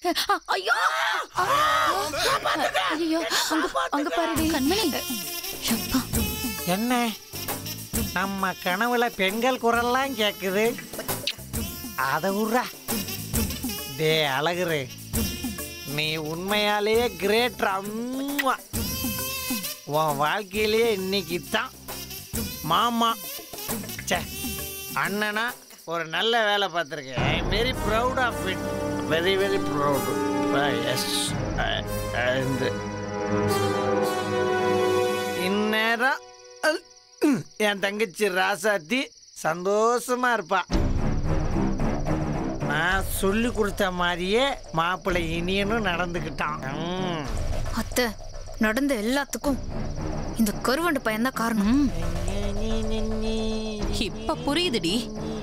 அ- ஐயோ ஐயோ அங்க அங்க பாருடி கண்மணி அப்பா என்ன நம்ம கனவுல பெண்கள் குரல்லாம் கேக்குது அத விட்றா டே அழகுரு நீ உண்மையாலேயே கிரேட் உன் வாழ்க்கையிலேயே இன்னைக்கு தான் மாமா ச்சே அண்ணனா ஒரு நல்ல வேலை பார்த்துருக்கேன் I am very proud of it very very proud எஸ் இந்த இந்நேரம் அல், என் தங்கச்சி ராசாத்தி சந்தோஷமா இருப்பா நான் சொல்லி கொடுத்த மாதிரியே மாப்பிள்ளை இனியனும் நடந்துக்கிட்டான் ம். அத்தை நடந்த எல்லாத்துக்கும் இந்த கருவண்டு பையன் தான் காரணம் இப்ப புரியுதுடி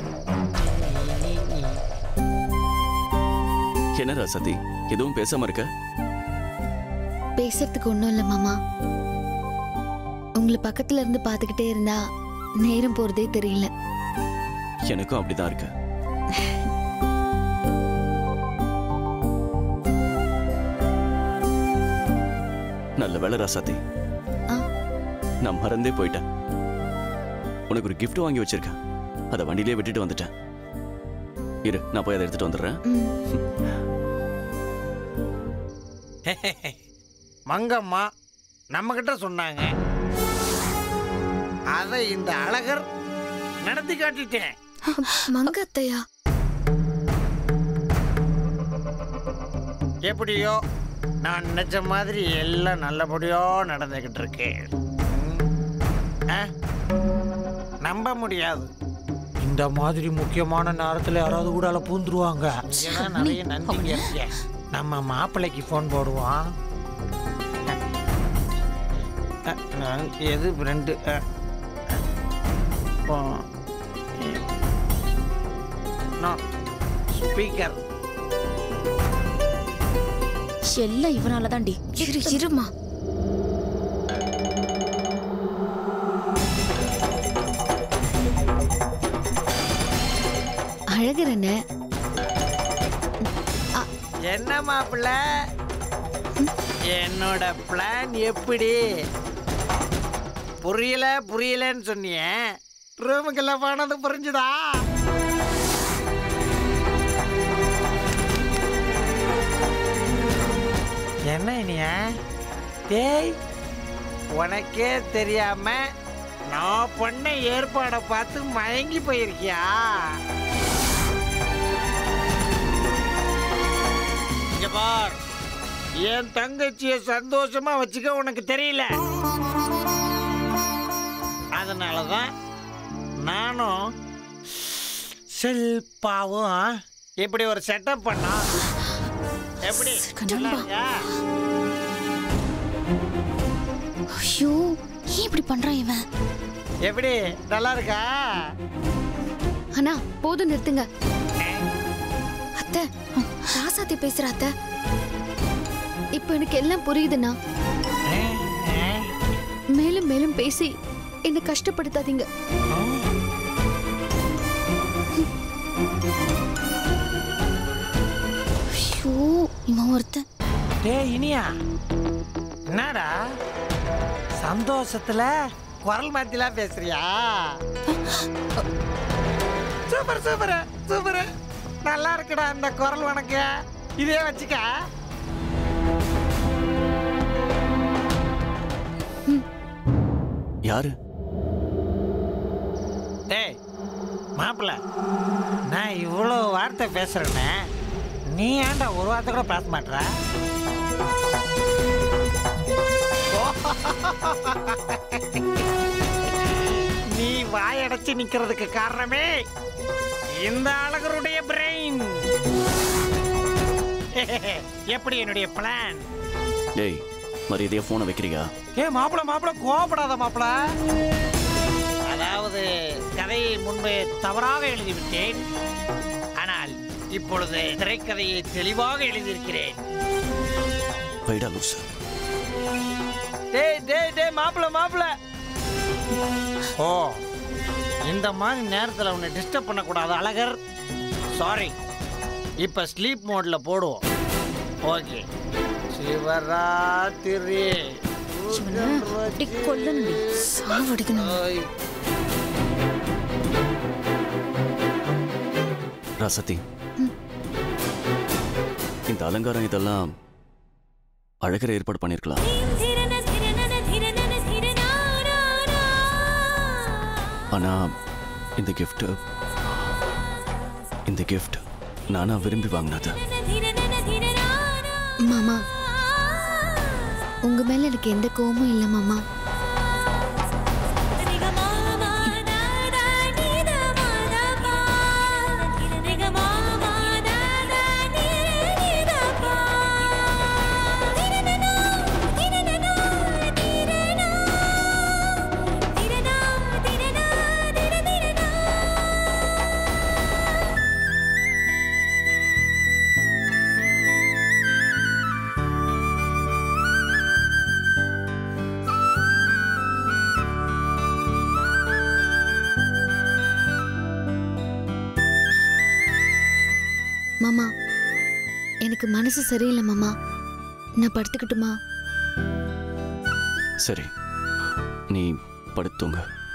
என்ன ராசாத்தி எதுவும் பேசாம இருக்க பேசுறதுக்கு ஒன்றும் இல்லை மாமா உங்களை பக்கத்துல இருந்து பார்த்துக்கிட்டே இருந்தா நேரம் போறதே தெரியல எனக்கும் அப்படிதான் இருக்கு நல்ல வேலை ராசாத்தி ஆ. நான் மறந்தே போயிட்டேன் உனக்கு ஒரு gift வாங்கி வச்சிருக்கேன் அதை வண்டியிலே விட்டுட்டு வந்துட்டேன் இரு நான் போய் அதை எடுத்துட்டு வந்துடுறேன் ம், மங்கம்மா நம்மக்கிட்ட சொன்னாங்க அதை இந்த அழகர் நடத்தி காட்டிட்டேன் மங்க அத்தையா எப்படியோ நான் நினைச்ச மாதிரி எல்லாம் நல்லபடியோ நடந்துகிட்டு இருக்கேன் ம். ஆ? நம்ப முடியாது இந்த மாதிரி முக்கியமான நேரத்தில் யாராவது கூட அதில் பூந்துருவாங்க இங்கதான் நிறைய நன்றிங்க இருக்கு நம்ம மாப்பிள்ளைக்கு ஃபோன் போடுவோம் அ, நான் எது ரெண்டு ஸ்பீக்கர் எல்லாம் இவனால தான்டி இரு இருமா அழகர் என்ன என்ன மாப்பிள்ள என்னோட பிளான் எப்படி புரியல புரியலன்னு சொன்னிய ரூமுக்கெல்லாம் போனது புரிஞ்சுதா என்ன இனிய டேய் உனக்கே தெரியாம நான் பண்ண ஏற்பாடை பார்த்து மயங்கி போயிருக்கியா இங்க பார் என் தங்கச்சிய சந்தோஷமா வச்சுக்க உனக்கு தெரியல அதனாலதான் நானும் செல்பாவும் இப்படி ஒரு செட்டப் பண்ணோம் எப்படி நல்லா இருக்கா? ஐயோ ஏன் இப்படி பண்றான் இவன் எப்படி நல்லா இருக்கா அண்ணா போதும் நிறுத்துங்க அத்தை ராசாத்தி பேசுற அத்தை இப்போ எனக்கு எல்லாம் புரியுதுண்ணா மேலும் மேலும் பேசி என்னை கஷ்டப்படுத்தாதீங்க ஐயோ இவன் ஒருத்தன் டேய் இனியா என்னடா சந்தோஷத்துல குரல் மாத்திலாம் பேசுறியா சூப்பர் சூப்பர் சூப்பர் நல்லா இருக்குடா இந்த குரல் உனக்கு இதே வச்சுக்க யாரு டேய் மாப்பிள்ள நான் இவ்வளோ வார்த்தை பேசுறேனே நீ ஏன்டா ஒரு வார்த்தை கூட பேச மாட்ற நீ வாயடைச்சு நிக்கிறதுக்கு காரணமே இந்த அழகருடைய பிரெயின் எப்படி என்னுடைய பிளான் டேய் மரியாதையா போனை வைக்கிறியா ஏ மாப்பிள மாப்பிள கோவப்படாத மாப்பிள அதாவது கதையை முன்பே தவறாக எழுதிவிட்டேன் ஆனால் இப்பொழுது திரைக்கதையை தெளிவாக எழுதியிருக்கிறேன் வைடா லூசு டேய் டேய் டேய் மாப்பிள மாப்பிள ஓ இந்த மாதிரி நேரத்தில் உன்னை டிஸ்டர்ப் பண்ணக்கூடாது அழகர் சாரி இப்போ ஸ்லீப் மோட்ல போடுவோம் ஓகே சிவராத்திரி அப்படி கொல்லணுடி சாவடிக்கணும் ஓய். ராசத்தி இந்த அலங்காரம் இதெல்லாம் அழகர ஏற்பாடு பண்ணியிருக்கலாம் ஆனா இந்த gift இந்த gift நானா விரும்பி வாங்கினது மாமா உங்க மேல எனக்கு எந்த கோவமும் இல்லை மாமா மாமா எனக்கு மனசு சரியில்லை மாமா நான் படுத்துக்கட்டுமா சரி நீ படுத்துங்க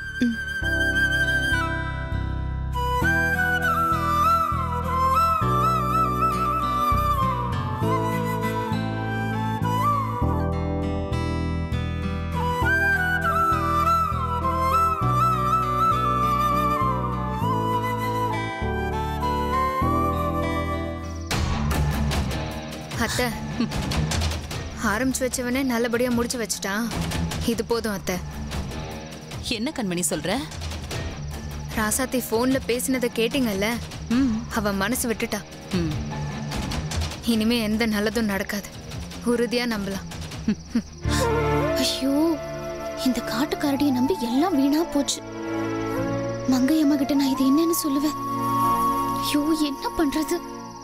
அத்தை ஆரம்பிச்சு வச்சவனே நல்லபடியா முடிச்சு வச்சுட்டான் இது போதும் அத்தை என்ன கண்மணி சொல்ற ராசாத்தி ஃபோன்ல பேசினதை கேட்டீங்கல்ல ம் அவ மனசு விட்டுட்டா ம் இனிமே எந்த நல்லதும் நடக்காது உறுதியா நம்பலாம் ஐயோ இந்த காட்டுக்காரடியை நம்பி எல்லாம் வீணா போச்சு மங்கை அம்மா கிட்ட நான் இது என்னன்னு சொல்லுவேன் ஐயோ என்ன பண்றது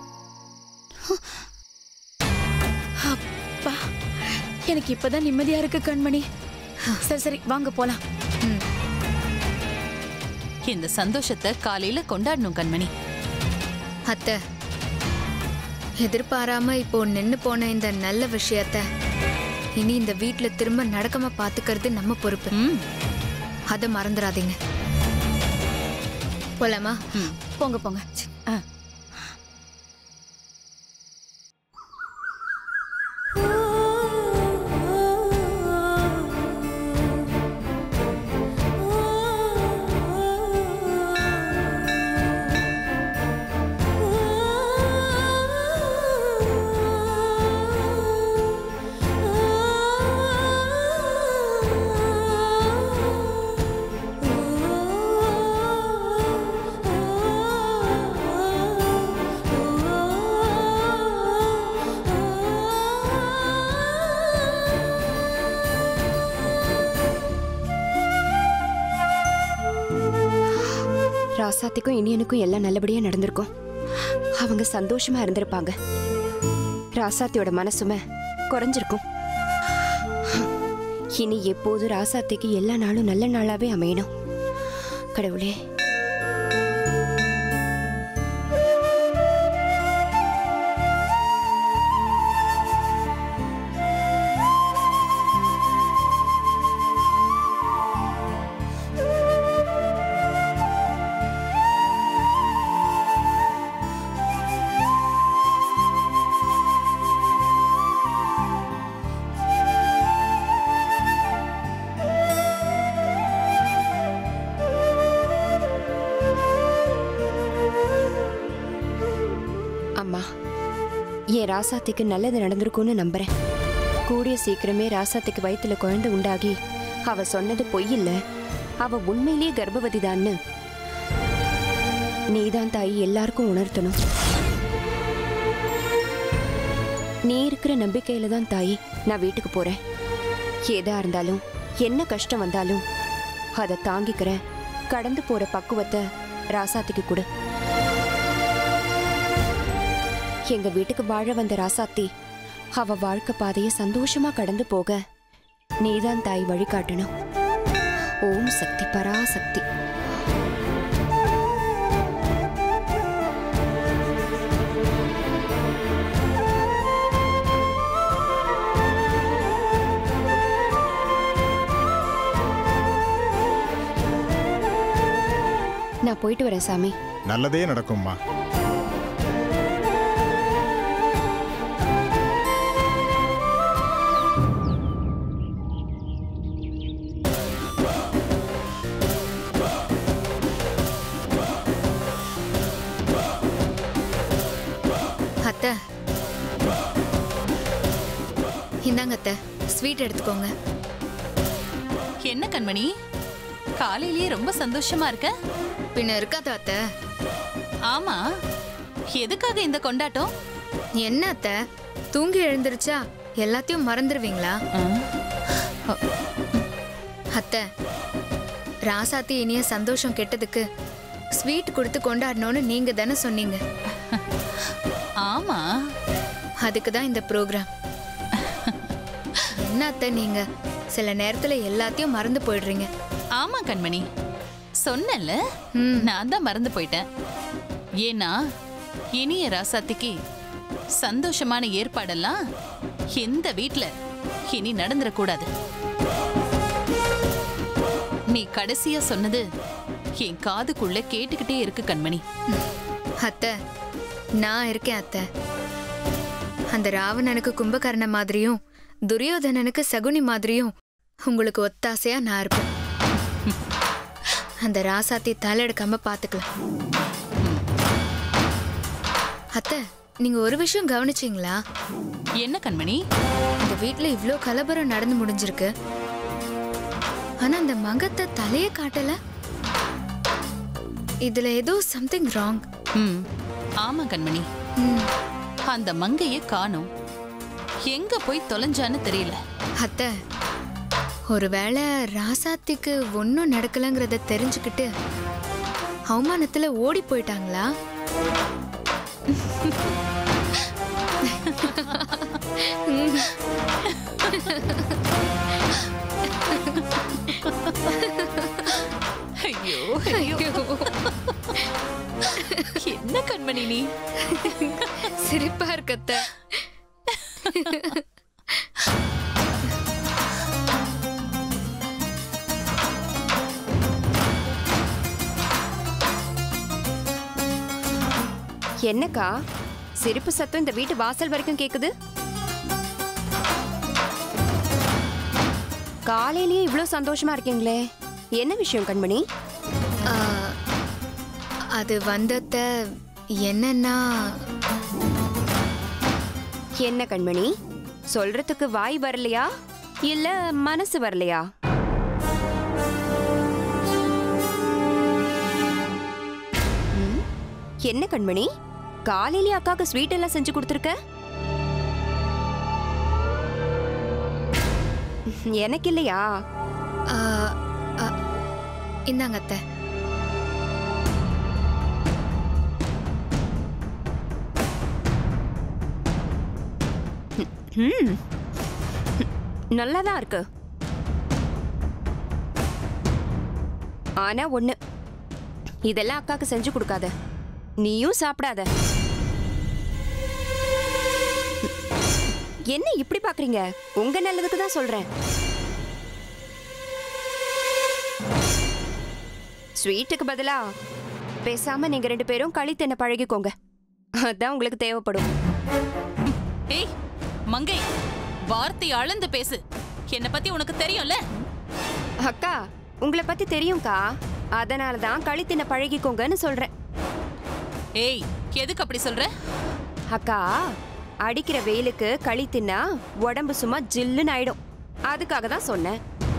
அப்பா எனக்கு இப்பதான் நிம்மதியா இருக்கு கண்மணி சரி சரி வாங்க போலாம் இந்த சந்தோஷத்தை காலையில கொண்டாடணும் கண்மணி அத்தை எதிர்பாராம இப்போ நின்னு போன இந்த நல்ல விஷயத்த இனி இந்த வீட்ல திரும்ப நடக்காம பாத்துக்கிறது நம்ம பொறுப்பு ம் அதை மறந்துடாதீங்க போலாமா போங்க போங்க ஆ. ராசாத்திக்கும் இனியனுக்கும் எல்லாம் நல்லபடியா நடந்திருக்கும் அவங்க சந்தோஷமா இருந்திருப்பாங்க ராசாத்தியோட மனசுமே குறைஞ்சிருக்கும் இனி எப்போதும் ராசாத்திக்கு எல்லா நாளும் நல்ல நாளாவே அமையணும் கடவுளே அம்மா என் ராசாத்திக்கு நல்லது நடந்திருக்கும்னு நம்புறேன் கூடிய சீக்கிரமே ராசாத்திக்கு வயித்துல குழந்தை உண்டாகி அவ சொன்னது பொய் இல்ல அவ உண்மையிலேயே கர்ப்பவதிதான்னு நீதான் தாய் எல்லாருக்கும் உணர்த்தணும் நீ இருக்கிற நம்பிக்கையில தான் தாயி நான் வீட்டுக்கு போறேன் ஏதா இருந்தாலும் என்ன கஷ்டம் வந்தாலும் அதை தாங்கிக்கிற கடந்து போற பக்குவத்தை ராசாத்திக்கு கொடு எங்க வீட்டுக்கு வாழ வந்த ராசாத்தி அவ வாழ்க்கை பாதைய சந்தோஷமா கடந்து போக நீதான் தாய் வழிகாட்டணும் ஓம் சக்தி பராசக்தி நான் போயிட்டு வரேன் சாமி நல்லதே நடக்கும்மா அத்தை இந்தாங்க அத்தை ஸ்வீட் எடுத்துக்கோங்க என்ன கண்மணி காலையிலேயே ரொம்ப சந்தோஷமா இருக்க பின்ன இருக்காதா அத்தை ஆமா எதுக்காக இந்த கொண்டாட்டம் என்ன அத்தை தூங்கி எழுந்திருச்சா எல்லாத்தையும் மறந்துடுவீங்களா அத்தை ராசாத்தி இனிய சந்தோஷம் கெட்டதுக்கு ஸ்வீட் கொடுத்து கொண்டாடணும்னு நீங்க தானே சொன்னீங்க ஆமா அதுக்கு தான் இந்த ப்ரோக்ராம் என்ன அத்தை நீங்க சில நேரத்துல எல்லாத்தையும் மறந்து போயிடுறீங்க ஆமா கண்மணி சொன்னேன்ல ம். நான் தான் மறந்து போயிட்டேன் ஏன்னா இனிய ராசாத்திக்கு சந்தோஷமான ஏற்பாடெல்லாம் எந்த வீட்ல இனி நடந்துடக்கூடாது நீ கடைசியா சொன்னது என் காதுக்குள்ள கேட்டுக்கிட்டே இருக்கு கண்மணி அத்தை நான் இருக்கேன் அத்தை அந்த ராவணனுக்கு கும்பகர்ண மாதிரியும் துரியோதனனுக்கு சகுனி மாதிரியும் உங்களுக்கு ஒத்தாசையா நான் இருப்பேன் அந்த ராசாத்தி தலையெடுக்காம பாத்துக்கலாம் அத்தை நீங்க ஒரு விஷயம் கவனிச்சீங்களா என்ன கண்மணி இந்த வீட்ல இவ்ளோ கலவரம் நடந்து முடிஞ்சிருக்கு ஆனா அந்த மகத்தை தலைய காட்டல இதுல ஏதோ சம்திங் ராங் ம் ஆமா கண்மணி அந்த மங்கைய காணோம் எங்க போய் தொலைஞ்சான்னு தெரியல அத்தை ஒருவேளை ராசாத்திக்கு ஒன்றும் நடக்கலங்கிறத தெரிஞ்சுக்கிட்டு அவமானத்துல ஓடி போயிட்டாங்களா ஐயோ ஐயோ என்ன கண்மணி நீ சிரிப்பா இருக்கத்த என்னக்கா சிரிப்பு சத்தம் இந்த வீட்டு வாசல் வரைக்கும் கேக்குது காலையிலேயே இவ்ளோ சந்தோஷமா இருக்கீங்களே என்ன விஷயம் கண்மணி அது வந்தத்த என்னன்னா என்ன கண்மணி சொல்றதுக்கு வாய் வரலையா இல்ல மனசு வரலையா ம், என்ன கண்மணி காலையிலே அக்காக்கு ஸ்வீட் எல்லாம் செஞ்சு கொடுத்துருக்க எனக்கு இல்லையா ஆ, ஆ, இந்தாங்க அத்தை ம் நல்லாதான் இருக்கு ஆனா ஒண்ணு இதெல்லாம் அக்காக்கு செஞ்சு கொடுக்காத நீயும் சாப்பிடாத என்ன இப்படி பாக்குறீங்க உங்க நல்லதுக்கு தான் சொல்றேன் ஸ்வீட்டுக்கு பதிலா பேசாம நீங்க ரெண்டு பேரும் களி தின்ன பழகிக்கோங்க அதான் உங்களுக்கு தேவைப்படும் ஏய் மங்கை வார்த்தை அளந்து பேசு என்ன பத்தி உனக்கு தெரியும்ல அக்கா உங்களை பத்தி தெரியும்க்கா அதனால தான் களி தின்ன பழகிக்கோங்கன்னு சொல்றேன் ஏய் எதுக்கு அப்படி சொல்ற அக்கா அடிக்கிற வெயிலுக்கு களி தின்னா உடம்பு சும்மா ஜில்லுன்னு ஆயிடும் அதுக்காக தான் சொன்னேன்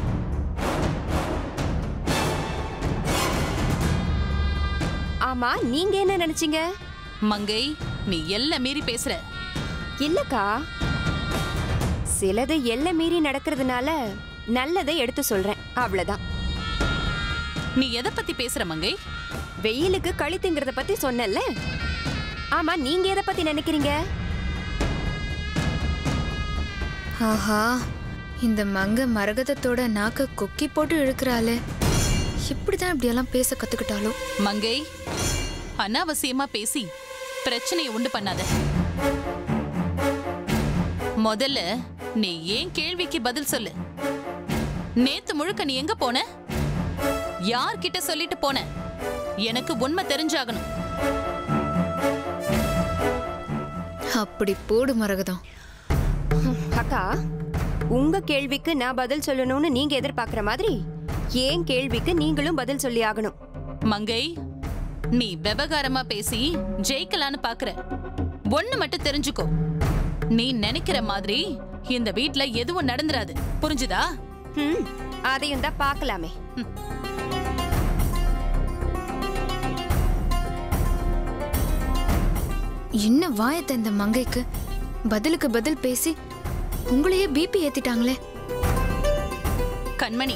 ஆமா நீங்க என்ன நினைச்சீங்க மங்கை நீ எல்லாம் மீறி பேசுற இல்லக்கா சிலது எல்லை மீறி நடக்கிறதுனால நல்லதை எடுத்து சொல்றேன் அவ்வளவுதான் நீ எதை பத்தி பேசுற மங்கை வெயிலுக்கு களி திங்கிறத பத்தி சொன்னேன்ல ஆமா நீங்க எதை பத்தி நினைக்கிறீங்க ஆஹா இந்த மங்க மரகதத்தோட நாக்க கொக்கி போட்டு இழுக்கிறாளே இப்படிதான் இப்படியெல்லாம் பேச கத்துக்கிட்டாலும் மங்கை அனாவசியமா பேசி பிரச்சனையை உண்டு பண்ணாத முதல்ல நீ ஏன் கேள்விக்கு பதில் சொல்லு நேத்து முழுக்க நீ எங்க போன யார்கிட்ட சொல்லிட்டு போன எனக்கு உண்மை தெரிஞ்சாகணும் அப்படி போடு மரகதம் அக்கா உங்க கேள்விக்கு நான் பதில் சொல்லணும்னு நீங்க எதிர்பார்க்கிற மாதிரி ஏன் கேள்விக்கு நீங்களும் பதில் சொல்லி ஆகணும் மங்கை நீ விவகாரமா பேசி ஜெயிக்கலான்னு பாக்குற ஒண்ணு மட்டும் தெரிஞ்சுக்கோ நீ நினைக்கிற மாதிரி இந்த வீட்ல எதுவும் நடந்துராது புரிஞ்சுதா ம், அதையும் தான் பார்க்கலாமே என்ன வாயத்த இந்த மங்கைக்கு பதிலுக்கு பதில் பேசி உங்களையே பிபி ஏத்திட்டாங்களே கண்மணி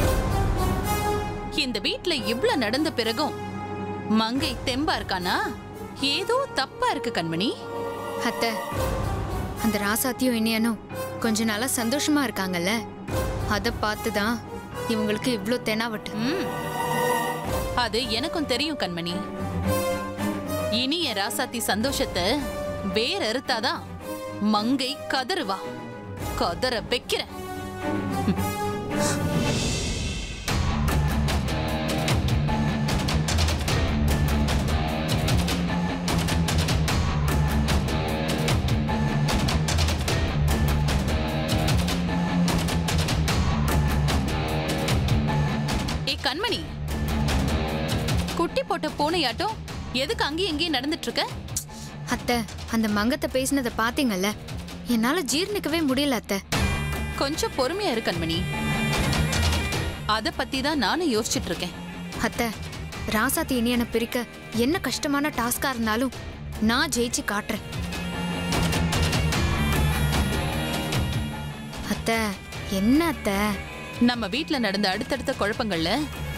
இந்த வீட்ல இவ்ளோ நடந்த பிறகும் மங்கை தெம்பா இருக்கானா ஏதோ தப்பா இருக்கு கண்மணி அத்தை அந்த ராசாத்தியும் இனியனும் கொஞ்ச நாளா சந்தோஷமா இருக்காங்கல்ல அதை பார்த்து தான் இவங்களுக்கு இவ்ளோ தெனாவட்டு ம். அது எனக்கும் தெரியும் கண்மணி இனிய ராசாத்தி சந்தோஷத்தை வேற அறுத்தாதான் மங்கை கதறுவா கதற வைக்கிற ஏ கண்மணி குட்டி போட்ட பூனையாட்டம் எதுக்கு அங்கேயும் இங்கேயும் நடந்துட்டு இருக்க அத்தை அந்த மங்கத்தை பேசினதை பாத்தீங்கல்ல என்னால ஜீர்ணிக்கவே முடியல அத்தை கொஞ்சம் பொறுமையா இரு கண்மணி அத பத்தி தான் நானும் யோசிச்சுட்டு இருக்கேன் அத்தை ராசாத்தி இனியனை பிரிக்க என்ன கஷ்டமான டாஸ்கா இருந்தாலும் நான் ஜெயிச்சு காட்டுறேன் அத்தை என்ன அத்தை நம்ம வீட்ல நடந்த அடுத்தடுத்த குழப்பங்கள்ல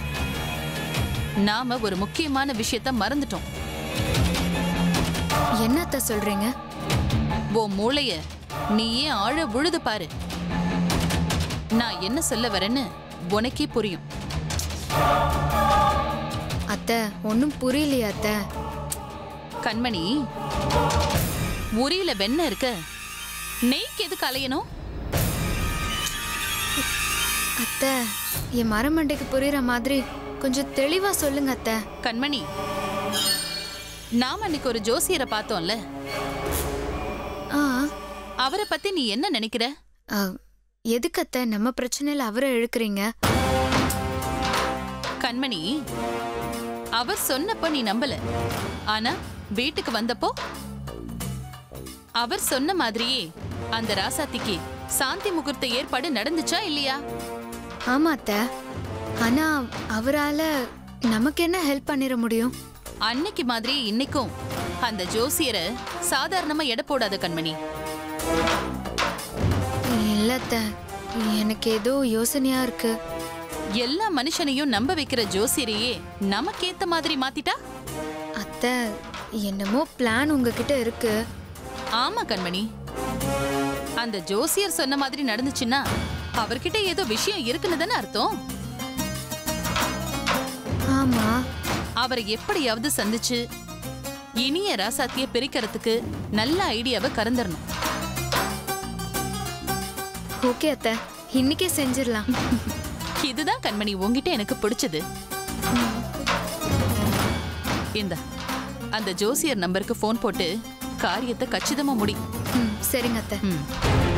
நாம ஒரு முக்கியமான விஷயத்த மறந்துட்டோம் என்ன அத்தை சொல்றீங்க உன் மூளைய நீயே ஆழ உழுது பாரு நான் என்ன சொல்ல வரேன்னு உனக்கே புரியும் அத்தை ஒன்றும் புரியலையா அத்தை கண்மணி உரியில வெண்ணெய் இருக்க நெய்க்கு எதுக்கு அலையணும் அத்தை என் மரமண்டைக்கு புரியுற மாதிரி கொஞ்சம் தெளிவா சொல்லுங்க அத்தை கண்மணி நாம அன்னைக்கு ஒரு ஜோசியரை பார்த்தோம்ல ஆ அவரை பத்தி நீ என்ன நினைக்கிற ஆ, எதுக்கு அத்தை நம்ம பிரச்சனையில அவரை இழுக்கிறீங்க கண்மணி அவர் சொன்னப்ப நீ நம்பல ஆனா வீட்டுக்கு வந்தப்போ அவர் சொன்ன மாதிரியே அந்த ராசாத்திக்கு சாந்தி முகூர்த்த ஏற்பாடு நடந்துச்சா இல்லையா ஆமா அத்தை ஆனா அவரால நமக்கு என்ன ஹெல்ப் பண்ணிட முடியும் அன்னைக்கு மாதிரி இன்னைக்கும் அந்த ஜோசியரை சாதாரணமா எடை போடாத கண்மணி இல்ல அத்தை எனக்கு ஏதோ யோசனையா இருக்கு எல்லா மனுஷனையும் நம்ப வைக்கிற ஜோசியரையே நமக்கேத்த மாதிரி மாத்திட்டா அத்தை என்னமோ பிளான் உங்ககிட்ட இருக்கு ஆமா கண்மணி அந்த ஜோசியர் சொன்ன மாதிரி நடந்துச்சுன்னா அவர்கிட்ட ஏதோ விஷயம் இருக்குன்னு தானே அர்த்தம் ஆமா அவரை எப்படியாவது சந்திச்சு இனிய ராசாத்திய பிரிக்கிறதுக்கு நல்ல ஐடியாவை கறந்துடணும் ஓகே அத்தை இன்னைக்கே செஞ்சிடலாம் இதுதான் கண்மணி உன்கிட்ட எனக்கு பிடிச்சது இந்த அந்த ஜோசியர் நம்பருக்கு ஃபோன் போட்டு காரியத்தை கச்சிதமா முடி ம் சரிங்க அத்தை ம்